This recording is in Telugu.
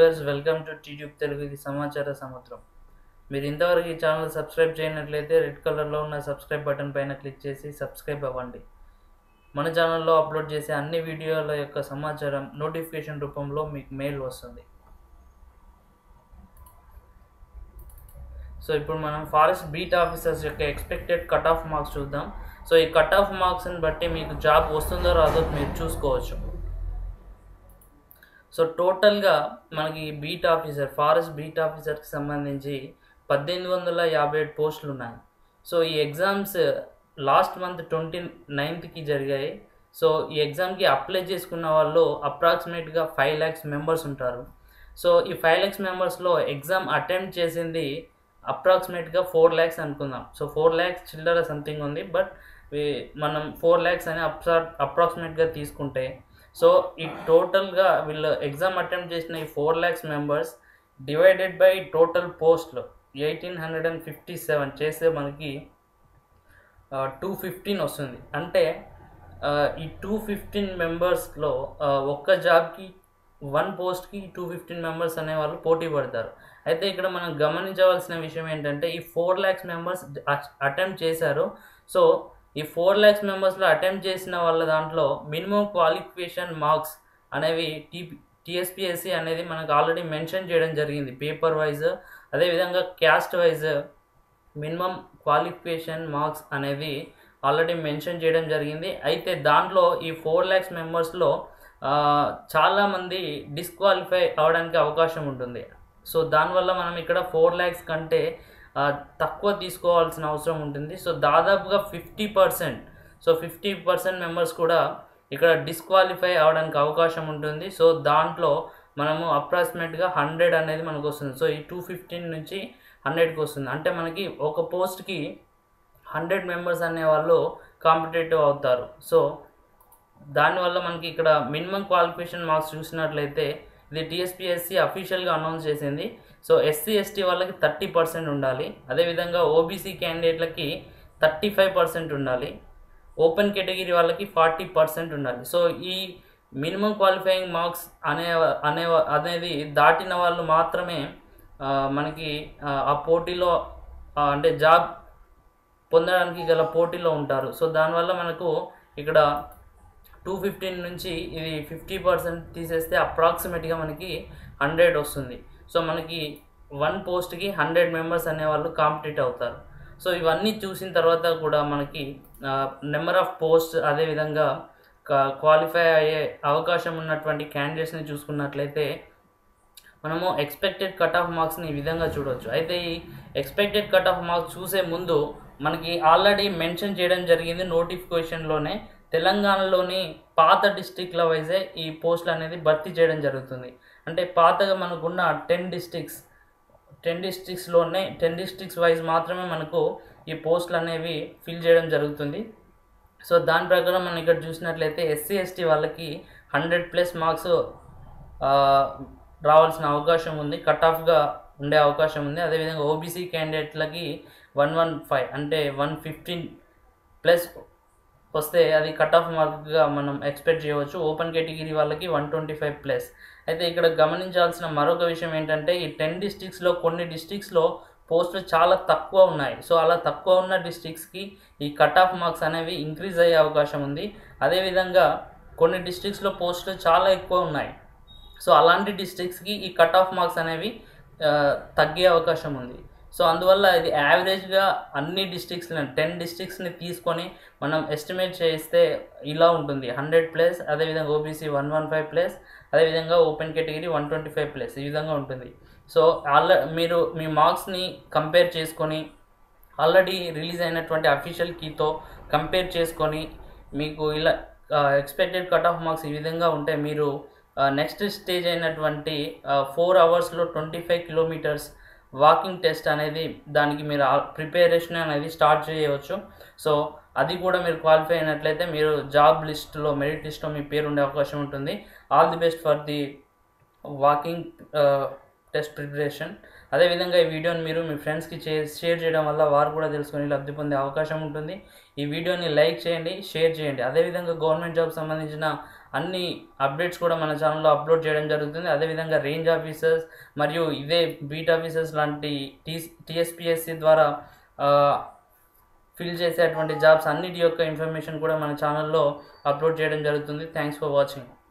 viewers welcome to TTube Telugu ఇది సమాచార సముద్రం మీరు ఇంతవరకు ఈ ఛానల్ సబ్స్క్రైబ్ చేయనట్లయితే రెడ్ కలర్లో ఉన్న సబ్స్క్రైబ్ బటన్ పైన క్లిక్ చేసి సబ్స్క్రైబ్ అవ్వండి మన ఛానల్లో అప్లోడ్ చేసే అన్ని వీడియోల యొక్క సమాచారం నోటిఫికేషన్ రూపంలో మీకు మెయిల్ వస్తుంది సో ఇప్పుడు మనం ఫారెస్ట్ బీట్ ఆఫీసర్స్ యొక్క ఎక్స్పెక్టెడ్ కట్ ఆఫ్ మార్క్స్ చూద్దాం సో ఈ కట్ ఆఫ్ మార్క్స్ని బట్టి మీకు జాబ్ వస్తుందో రాదో మీరు చూసుకోవచ్చు సో టోటల్గా మనకి బీట్ ఆఫీసర్ ఫారెస్ట్ బీట్ ఆఫీసర్కి సంబంధించి పద్దెనిమిది వందల యాభై ఏడు పోస్టులు ఉన్నాయి సో ఈ ఎగ్జామ్స్ లాస్ట్ మంత్ ట్వంటీ నైన్త్కి జరిగాయి సో ఈ ఎగ్జామ్కి అప్లై చేసుకున్న వాళ్ళు అప్రాక్సిమేట్గా ఫైవ్ ల్యాక్స్ మెంబర్స్ ఉంటారు సో ఈ ఫైవ్ ల్యాక్స్ మెంబర్స్లో ఎగ్జామ్ అటెంప్ట్ చేసింది అప్రాక్సిమేట్గా ఫోర్ ల్యాక్స్ అనుకుందాం సో ఫోర్ ల్యాక్స్ చిల్లర సంథింగ్ ఉంది బట్ మనం ఫోర్ ల్యాక్స్ అని అప్సా అప్రాక్సిమేట్గా తీసుకుంటే సో ఈ టోటల్గా వీళ్ళు ఎగ్జామ్ అటెంప్ట్ చేసిన ఈ four lakhs members divided by total పోస్ట్లు eighteen hundred and fifty seven చేస్తే మనకి టూ ఫిఫ్టీన్ వస్తుంది అంటే ఈ టూ ఫిఫ్టీన్ మెంబర్స్లో ఒక్క జాబ్కి వన్ పోస్ట్కి టూ ఫిఫ్టీన్ మెంబర్స్ అనే వాళ్ళు పోటీ పడతారు అయితే ఇక్కడ మనం గమనించవలసిన విషయం ఏంటంటే ఈ ఫోర్ ల్యాక్స్ మెంబర్స్ అటెంప్ట్ చేశారు సో ఈ ఫోర్ ల్యాక్స్ మెంబర్స్లో అటెంప్ట్ చేసిన వాళ్ళ దాంట్లో మినిమం క్వాలిఫికేషన్ మార్క్స్ అనేవి టీ టీఎస్పిఎస్సి అనేది మనకు ఆల్రెడీ మెన్షన్ చేయడం జరిగింది పేపర్ వైజ్ అదేవిధంగా caste wise minimum qualification marks అనేది ఆల్రెడీ మెన్షన్ చేయడం జరిగింది అయితే దాంట్లో ఈ ఫోర్ ల్యాక్స్ మెంబర్స్లో చాలామంది డిస్క్వాలిఫై అవడానికి అవకాశం ఉంటుంది సో దానివల్ల మనం ఇక్కడ ఫోర్ ల్యాక్స్ కంటే తక్కువ తీసుకోవాల్సిన అవసరం ఉంటుంది సో దాదాపుగా fifty percent so fifty percent members కూడా ఇక్కడ డిస్క్వాలిఫై అవడానికి అవకాశం ఉంటుంది సో దాంట్లో మనము అప్రాక్సిమేట్గా హండ్రెడ్ అనేది మనకు వస్తుంది సో ఈ టూ ఫిఫ్టీన్ నుంచి హండ్రెడ్కి వస్తుంది అంటే మనకి ఒక పోస్ట్కి హండ్రెడ్ మెంబర్స్ అనేవాళ్ళు కాంపిటేటివ్ అవుతారు సో దానివల్ల మనకి ఇక్కడ మినిమం క్వాలిఫికేషన్ మార్క్స్ చూసినట్లయితే ఇది టీఎస్పిఎస్సి అఫీషియల్గా అనౌన్స్ చేసింది సో ఎస్సీ ఎస్టీ వాళ్ళకి థర్టీ పర్సెంట్ ఉండాలి అదేవిధంగా ఓబీసీ క్యాండిడేట్లకి థర్టీ ఫైవ్ పర్సెంట్ ఉండాలి ఓపెన్ కేటగిరీ వాళ్ళకి ఫార్టీ పర్సెంట్ ఉండాలి సో ఈ మినిమం క్వాలిఫైయింగ్ మార్క్స్ అనే అనే అనేది దాటిన వాళ్ళు మాత్రమే మనకి ఆ పోటీలో అంటే జాబ్ పొందడానికి గల పోటీలో ఉంటారు సో దానివల్ల మనకు ఇక్కడ టూ ఫిఫ్టీన్ నుంచి ఇది ఫిఫ్టీ పర్సెంట్ తీసేస్తే అప్రాక్సిమేట్గా మనకి హండ్రెడ్ వస్తుంది సో మనకి వన్ పోస్ట్కి హండ్రెడ్ మెంబర్స్ అనేవాళ్ళు కాంపిటేట్ అవుతారు సో ఇవన్నీ చూసిన తర్వాత కూడా మనకి నెంబర్ ఆఫ్ పోస్ట్ అదేవిధంగా క్వాలిఫై అయ్యే అవకాశం ఉన్నటువంటి క్యాండిడేట్స్ని చూసుకున్నట్లయితే మనము ఎక్స్పెక్టెడ్ కట్ ఆఫ్ మార్క్స్ని ఈ విధంగా చూడవచ్చు అయితే ఈ ఎక్స్పెక్టెడ్ కట్ ఆఫ్ మార్క్స్ చూసే ముందు మనకి ఆల్రెడీ మెన్షన్ చేయడం జరిగింది నోటిఫికేషన్లోనే తెలంగాణలోని పాత డిస్టిక్ల వైజే ఈ పోస్టులు అనేది భర్తీ చేయడం జరుగుతుంది అంటే పాతగా మనకున్న టెన్ డిస్టిక్స్ టెన్ డిస్ట్రిక్ట్స్లోనే టెన్ డిస్ట్రిక్ట్స్ వైజ్ మాత్రమే మనకు ఈ పోస్టులు అనేవి ఫిల్ చేయడం జరుగుతుంది సో దాని ప్రకారం మనం ఇక్కడ చూసినట్లయితే ఎస్సీ ఎస్టీ వాళ్ళకి హండ్రెడ్ ప్లస్ మార్క్స్ రావాల్సిన అవకాశం ఉంది కట్ ఆఫ్గా ఉండే అవకాశం ఉంది అదేవిధంగా ఓబీసీ క్యాండిడేట్లకి వన్ వన్ ఫైవ్ అంటే వన్ ఫిఫ్టీన్ ప్లస్ వస్తే అది కట్ ఆఫ్ మార్క్గా మనం ఎక్స్పెక్ట్ చేయవచ్చు ఓపెన్ కేటగిరీ వాళ్ళకి వన్ ట్వంటీ ఫైవ్ ప్లస్ అయితే ఇక్కడ గమనించాల్సిన మరొక విషయం ఏంటంటే ఈ టెన్ డిస్టిక్స్లో కొన్ని డిస్టిక్స్లో పోస్టులు చాలా తక్కువ ఉన్నాయి సో అలా తక్కువ ఉన్న డిస్టిక్స్కి ఈ కట్ ఆఫ్ మార్క్స్ అనేవి ఇంక్రీజ్ అయ్యే అవకాశం ఉంది అదేవిధంగా కొన్ని డిస్టిక్స్లో పోస్టులు చాలా ఎక్కువ ఉన్నాయి సో అలాంటి డిస్టిక్స్కి ఈ కట్ ఆఫ్ మార్క్స్ అనేవి తగ్గే అవకాశం ఉంది సో అందువల్ల ఇది యావరేజ్గా అన్ని డిస్ట్రిక్ట్స్ని టెన్ డిస్ట్రిక్ట్స్ని తీసుకొని మనం ఎస్టిమేట్ చేస్తే ఇలా ఉంటుంది హండ్రెడ్ ప్లస్ అదేవిధంగా OBC one one five plus అదేవిధంగా open category one twenty five plus ఈ విధంగా ఉంటుంది సో ఆల్రెడీ మీరు మీ మార్క్స్ని కంపేర్ చేసుకొని ఆల్రెడీ రిలీజ్ అయినటువంటి అఫీషియల్ కీతో కంపేర్ చేసుకొని మీకు ఇలా ఎక్స్పెక్టెడ్ కట్ ఆఫ్ మార్క్స్ ఈ విధంగా ఉంటే మీరు నెక్స్ట్ స్టేజ్ అయినటువంటి ఫోర్ అవర్స్లో twenty five kilometres walking test అనేది దానికి మీరు ప్రిపరేషన్ అనేది స్టార్ట్ చేయవచ్చు సో అది కూడా మీరు క్వాలిఫై అయినట్లయితే మీరు జాబ్ లిస్ట్లో మెరిట్ లిస్ట్లో మీ పేరు ఉండే అవకాశం ఉంటుంది all the best for the walking test preparation అదేవిధంగా ఈ వీడియోని మీరు మీ ఫ్రెండ్స్కి చే షేర్ చేయడం వల్ల వారు కూడా తెలుసుకొని లబ్ధి పొందే అవకాశం ఉంటుంది ఈ వీడియోని లైక్ చేయండి షేర్ చేయండి అదేవిధంగా గవర్నమెంట్ జాబ్ సంబంధించిన అన్ని అప్డేట్స్ కూడా మన ఛానల్లో అప్లోడ్ చేయడం జరుగుతుంది అదేవిధంగా రేంజ్ ఆఫీసర్స్ మరియు ఇదే బీట్ ఆఫీసర్స్ లాంటి టీ టీఎస్పిఎస్సి ద్వారా ఫిల్ చేసేటువంటి జాబ్స్ అన్నిటి యొక్క ఇన్ఫర్మేషన్ కూడా మన ఛానల్లో అప్లోడ్ చేయడం జరుగుతుంది థ్యాంక్స్ ఫర్ వాచింగ్